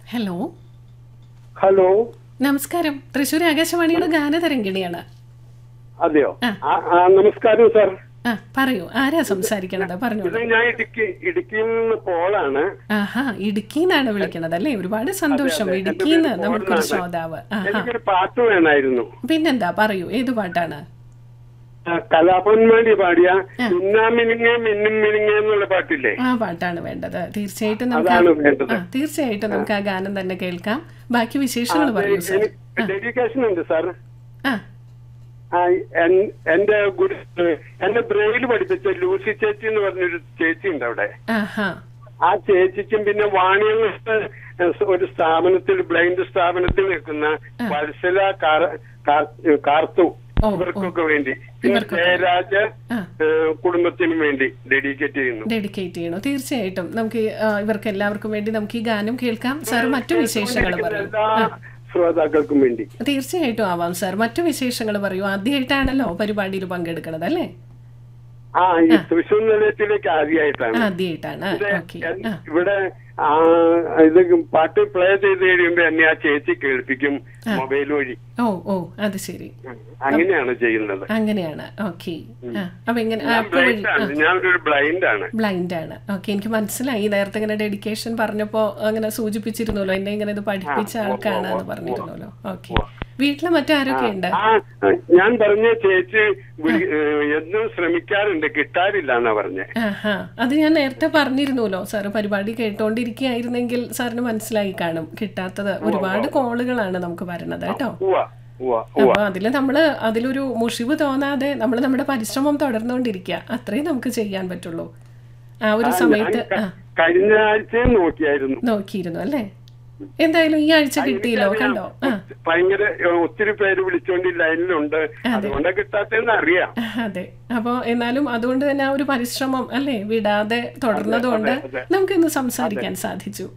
Hello hello നമസ്കാരം തൃശ്ശൂർ ആകാശവാണിയുടെ ഗാനതരംഗിണിയാണ് അതെയോ ആ. ആ, ആ, നമസ്കാരം സാർ ആ പറയൂ ആരാ സംസാരിക്കണത് ഇത് പറഞ്ഞോളൂ ഞാൻ ഇടുക്കി ഇടുക്കിയിൽ നിന്ന് പോളാണ് ആഹാ ഇടുക്കിന്നാണ് വിളിക്കണത് അല്ലേ ഒരുപാട് സന്തോഷം അതെ. ഇടുക്കിന്ന് എൻ്റെ പേര് നമുക്കൊരു പോളാണ്. ശ്രോതാവ് ആഹാ എനിക്കൊരു പാട്ട് വേണമായിരുന്നു പിന്നെന്താ പറയൂ ഏത് പാട്ടാണ് ആ, കലാപന്മാരി പാടിയ മിന്നാ മിനിങ്ങ മിന്നും മിനിങ്ങ എന്നുള്ള പാട്ടില്ലേ ആ പാട്ടാണ് വേണ്ടത് തീർച്ചയായിട്ടും നമുക്ക് അതാണ് ആ- വേണ്ടത്. ആ, തീർച്ചയായിട്ടും നമുക്ക് ആ ഗാനം തന്നെ കേൾക്കാം ബാക്കി വിശേഷങ്ങൾ പറയൂ സാർ ഡെഡിക്കേഷൻ ഉണ്ട് സാർ ആ ആ, എൻ- എന്റെ ഗുരു എന്റെ ബ്രെയിൽ പഠിപ്പിച്ച ലൂസി ചേച്ചി എന്ന് പറഞ്ഞൊരു ചേച്ചി ഉണ്ട് അവിടെ ആഹാ ആ ചേച്ചിക്കും പിന്നെ വാണിയങ്ങ് ഒരു സ്ഥാപനത്തിൽ ബ്ലൈൻഡ് സ്ഥാപനത്തിൽ നിൽക്കുന്ന വത്സല കാർ- കാർ- കാർത്തു ഓ, ഇവർക്കൊക്കെ വേണ്ടി പിന്നെ ഇവർക്കൊക്കെ. ജയരാജ ആ. ഏഹ്, കുടുംബത്തിനും വേണ്ടി ഡെഡിക്കേറ്റ് ചെയ്യുന്നു ഡെഡിക്കേറ്റ് ചെയ്യണു തീർച്ചയായിട്ടും നമുക്ക് ഈ, ആ, ഇവർക്ക് എല്ലാവർക്കും വേണ്ടി നമുക്ക് ഈ ഗാനം കേൾക്കാം സാർ മറ്റു വിശേഷങ്ങൾ പറയൂ എല്ലാ ശ്രോതാക്കൾക്കും വേണ്ടി തീർച്ചയായിട്ടും ആവാം സാർ മറ്റു വിശേഷങ്ങൾ പറയൂ ആദ്യമായിട്ടാണല്ലോ പരിപാടിയിൽ പങ്കെടുക്കണത് അല്ലേ ആ ഈ തൃശ്ശൂർ നിലയത്തിലേക്ക് ആദ്യമായിട്ടാണ് ആദ്യമായിട്ടാണ് ഇത് ഓക്കെ എൻ- ഇവിടെ ആ, ഇത് പാട്ട് പ്ലേ ചെയ്ത് കഴിയുമ്പോ എന്നെ ആ ചേച്ചി കേൾപ്പിക്കും മൊബൈൽ വഴി ഓ ഓ അത് ശരി അങ്ങനെയാണ് ചെയ്യുന്നത് അങ്ങനെയാണ് ഓക്കെ ആ അപ്പൊ ഇങ്ങനെ ഞാൻ ആപ്പ് വഴി ബ്ലൈൻഡ് ആണ് ഞാനൊരു ബ്ലൈൻഡ് ആണ് ബ്ലൈൻഡ് ആണ് ഓക്കെ എനിക്ക് മനസ്സിലായി നേരത്തെ ഇങ്ങനെ ഡെഡിക്കേഷൻ പറഞ്ഞപ്പോ അങ്ങനെ സൂചിപ്പിച്ചിരുന്നല്ലോ എന്നെ ഇങ്ങനെ ഇത് പഠിപ്പിച്ച ആൾക്കാണ് എന്ന് പറഞ്ഞിരുന്നല്ലോ ഓക്കെ വീട്ടില് മറ്റാരൊക്കെ ഉണ്ട് ആ ഞാൻ പറഞ്ഞ ചേച്ചി വിളി- ഏഹ്, എന്നും ശ്രമിക്കാറുണ്ട് കിട്ടാറില്ല എന്നാ പറഞ്ഞേ ആഹാ അത് ഞാൻ നേരത്തെ പറഞ്ഞിരുന്നല്ലോ സാറ് പരിപാടി കേട്ടോണ്ടിരിക്കുകയായിരുന്നെങ്കിൽ സാറിന് മനസ്സിലായി കാണും കിട്ടാത്തത് ഒരുപാട് കോളുകളാണ് നമുക്ക് വരണത് കേട്ടോ ഉവ്വ ഉവ്വ ഉവ്വ അപ്പൊ അതില് നമ്മള് അതിലൊരു മുഷിവ് തോന്നാതെ നമ്മൾ നമ്മുടെ പരിശ്രമം തുടർന്നുകൊണ്ടിരിക്കുക അത്രയും നമുക്ക് ചെയ്യാൻ പറ്റുള്ളൂ ആ ഒരു സമയത്ത് ആ കഴിഞ്ഞ ആഴ്ചയും നോക്കിയായിരുന്നു നോക്കിയിരുന്നു അല്ലേ എന്തായാലും ഈ ആഴ്ച കിട്ടിയല്ലോ കണ്ടോ ആ ഭയങ്കര ഏഹ്, ഒത്തിരി പേര് വിളിച്ചോണ്ട് ഈ ലൈനിലുണ്ട് അതുകൊണ്ട് കിട്ടാത്തെന്ന് അറിയാം അതെ അപ്പോ എന്നാലും അതുകൊണ്ട് തന്നെ ആ ഒരു പരിശ്രമം അല്ലേ വിടാതെ തുടർന്നതുകൊണ്ട് അതെ. നമുക്കിന്ന് സംസാരിക്കാൻ സാധിച്ചു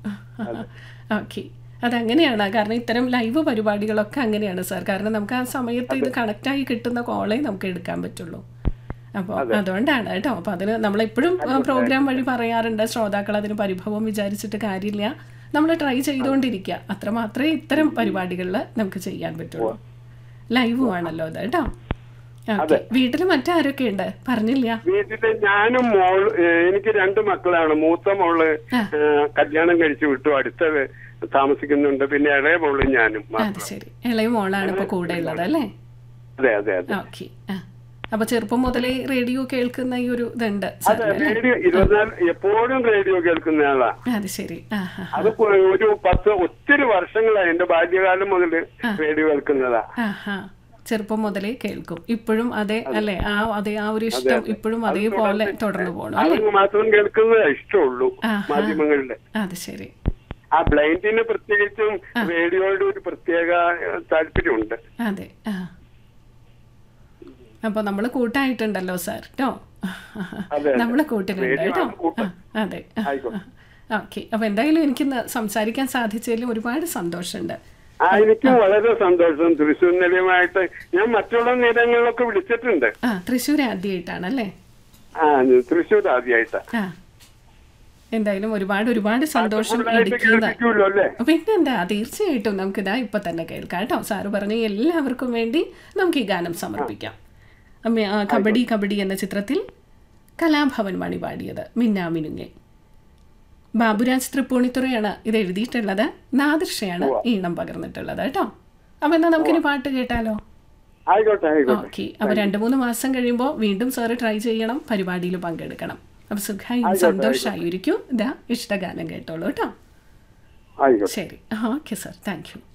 ഓക്കെ അതങ്ങനെയാണ് കാരണം ഇത്തരം ലൈവ് പരിപാടികളൊക്കെ അങ്ങനെയാണ് സാർ കാരണം നമുക്ക് ആ സമയത്ത് ഇത് കണക്റ്റായി കിട്ടുന്ന കോളേ നമുക്ക് എടുക്കാൻ പറ്റുള്ളൂ അപ്പോൾ അതുകൊണ്ടാണ് കേട്ടോ അപ്പോൾ അതിന് നമ്മളെപ്പോഴും പ്രോഗ്രാം വഴി പറയാറുണ്ട് ശ്രോതാക്കൾ അതിന് പരിഭവം വിചാരിച്ചിട്ട് കാര്യമില്ല നമ്മൾ ട്രൈ ചെയ്തുകൊണ്ടിരിക്കുക അത്ര മാത്രമേ ഇത്തരം പരിപാടികളിൽ നമുക്ക് ചെയ്യാൻ പറ്റുള്ളൂ ലൈവും ആണല്ലോ അത് കേട്ടോ ഓക്കെ വീട്ടിൽ മറ്റാരൊക്കെ ഉണ്ട് പറഞ്ഞില്ല വീട്ടില് ഞാനും മോൾ ഏഹ്, എനിക്ക് രണ്ട് മക്കളാണ് മൂത്ത മോള് ആ. ഏഹ്, കല്യാണം കഴിച്ചു വിട്ടു അടുത്ത താമസിക്കുന്നുണ്ട് പിന്നെ ഇളയ മോള് ഞാനും അത് ശരി ഇളയ മോളാണ് ഇപ്പൊ കൂടെ ഉള്ളത് അല്ലേ അതെ അതെ അതെ ഓക്കെ ആ അപ്പൊ ചെറുപ്പം മുതലേ റേഡിയോ കേൾക്കുന്ന ഈ ഒരു ഇതുണ്ട് അതെ സാറിന് റേഡിയോ ഇരുപത്തിനാല് എപ്പോഴും റേഡിയോ കേൾക്കുന്ന ആളാ അത് ശരി ആ ഹാ അത് പോ- ഒരു പത്ത് ഒത്തിരി വർഷങ്ങളായി എന്റെ ബാല്യകാലം മുതൽ റേഡിയോ കേൾക്കുന്നതാ ആ ഹാ ചെറുപ്പം മുതലേ കേൾക്കും ഇപ്പോഴും അതെ അല്ലെ ആ അതെ ആ ഒരു ഇഷ്ടം ഇപ്പോഴും അതേപോലെ തുടർന്നു പോകണം അല്ലെ അത് മാത്രം കേൾക്കുന്നതാ ഇഷ്ടമുള്ളൂ ആഹാ. മാധ്യമങ്ങളില് അത് ശരി ആ ബ്ലൈൻഡിന് പ്രത്യേകിച്ചും റേഡിയോയുടെ ഒരു പ്രത്യേക ഏഹ്, താല്പര്യമുണ്ട് അതെ ആ അപ്പൊ നമ്മള് കൂട്ടായിട്ടുണ്ടല്ലോ സാർ കേട്ടോ അതെ. നമ്മള് കൂട്ടിലുണ്ട് റേഡിയോ കേട്ടോ ആണ് കൂട്ട്. ആ, അതെ ആയിക്കോട്ടെ. ഓക്കെ അപ്പൊ എന്തായാലും എനിക്ക് ഇന്ന് സംസാരിക്കാൻ സാധിച്ചതിൽ ഒരുപാട് സന്തോഷമുണ്ട് ആ എനിക്കും വളരെ സന്തോഷം തൃശ്ശൂർ നിലയമായിട്ട് ഞാൻ മറ്റുള്ള നിലയങ്ങളിലൊക്കെ വിളിച്ചിട്ടുണ്ട് ആ തൃശ്ശൂർ ആദ്യമായിട്ടാണല്ലേ ആ തൃശ്ശൂർ ആദ്യമായിട്ടാ ആ എന്തായാലും ഒരുപാട് ഒരുപാട് സന്തോഷം ഫുള്ളായിട്ട് ഇടുക്കിന്ന് കേൾപ്പിക്കൂല്ലോ അല്ലേ പിന്നെന്താ തീർച്ചയായിട്ടും നമുക്കിതാ ഇപ്പൊ തന്നെ കേൾക്കാം കേട്ടോ സാറ് പറഞ്ഞ എല്ലാവർക്കും വേണ്ടി നമുക്ക് ഈ ഗാനം സമർപ്പിക്കാം അമ്മ ആ, കബഡി കബഡി എന്ന ചിത്രത്തിൽ കലാഭവൻ മണി പാടിയത് മിന്നാമിനുങ്ങെ ബാബുരാജ് തൃപ്പൂണിത്തുറയാണ് ഇത് എഴുതിയിട്ടുള്ളത് നാദൃഷയാണ് ഈണം പകർന്നിട്ടുള്ളത് കേട്ടോ അപ്പൊ എന്നാ നമുക്കിനി പാട്ട് കേട്ടാലോ ആയിക്കോട്ടെ ആയിക്കോട്ടെ ഓക്കെ അപ്പൊ രണ്ടു മൂന്ന് മാസം കഴിയുമ്പോൾ വീണ്ടും സാറ് ട്രൈ ചെയ്യണം പരിപാടിയിൽ പങ്കെടുക്കണം അപ്പൊ സുഖമായി സന്തോഷമായിരിക്കും ഇതാ ഇഷ്ടഗാനം കേട്ടോളൂ കേട്ടോ ആയിക്കോട്ടെ ശരി ഓക്കെ സാർ താങ്ക് യു